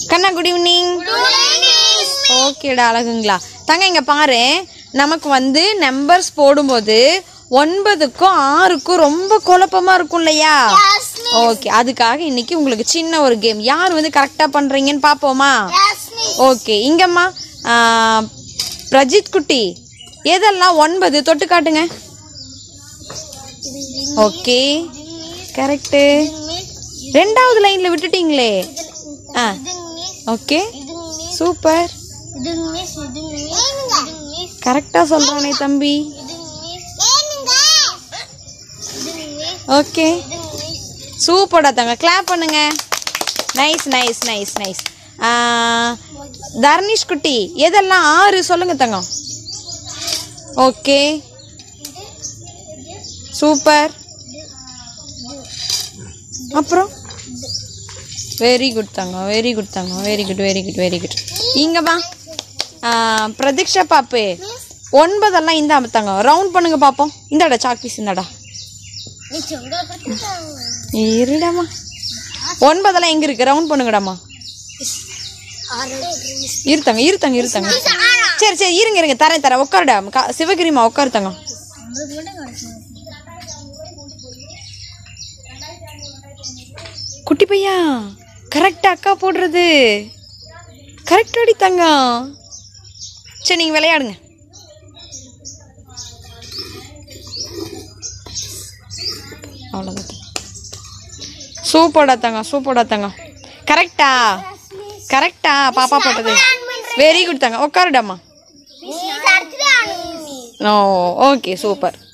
கண்ணா good evening ஓகேடா அழகுங்களா தங்க இங்க பாரு நமக்கு வந்து நம்பர்ஸ் போடும்போது ஒன்பதுக்கும் ஆறுக்கும் ரொம்ப குழப்பமா இருக்கும் இல்லையா ஓகே அதுக்காக இன்னைக்கு உங்களுக்கு சின்ன ஒரு கேம் யார் வந்து கரெக்டா பண்றீங்கன்னு பாப்போமா ஓகே இங்கம்மா ஆ, பிரஜித் குட்டி எதெல்லாம் ஒன்பது தொட்டு காட்டுங்க ஓகே கரெக்டு ரெண்டாவது லைன்ல விட்டுட்டீங்களே ஆ ஓகே சூப்பர் கரெக்டா சொல்றானே தம்பி ஓகே சூப்பர்டா தங்க கிளாப் பண்ணுங்க nice nice nice nice Tharnish குட்டி எதெல்லாம் ஆறு சொல்லுங்க தங்கம் ஓகே சூப்பர் அப்புறம் வெரி குட் தங்கம் வெரி குட் தங்கம் very good very good very good இங்கம்மா ஆ, பிரதீக்ஷா பாப்பு ஒன்பதெல்லாம் இந்த தங்கம் ரவுண்ட் பண்ணுங்க பார்ப்போம் இந்தாடா சாக் பீஸ் இந்தாடா இருடாமா ஒன்பதெல்லாம் எங்க இருக்கு ரவுண்ட் பண்ணுங்கடாமா இருத்தாங்க இருத்தாங்க இருத்தாங்க சரி சரி இருங்க இருங்க தரேன் தரேன் உட்காருடா கா- சிவகிரிமா உட்காரு தங்கம் குட்டி பையா கரெக்டா அக்கா போடுறது கரெக்ட் அடி தங்கம் சரி நீங்க விளையாடுங்க அவ்வளோதான் சூப்பர்டா தங்கம் சூப்பர்டா தங்கம் கரெக்டா கரெக்டா பாப்பா போட்டது வெரி குட் தங்கம் உட்காருடாமா ஓ ஓகே சூப்பர்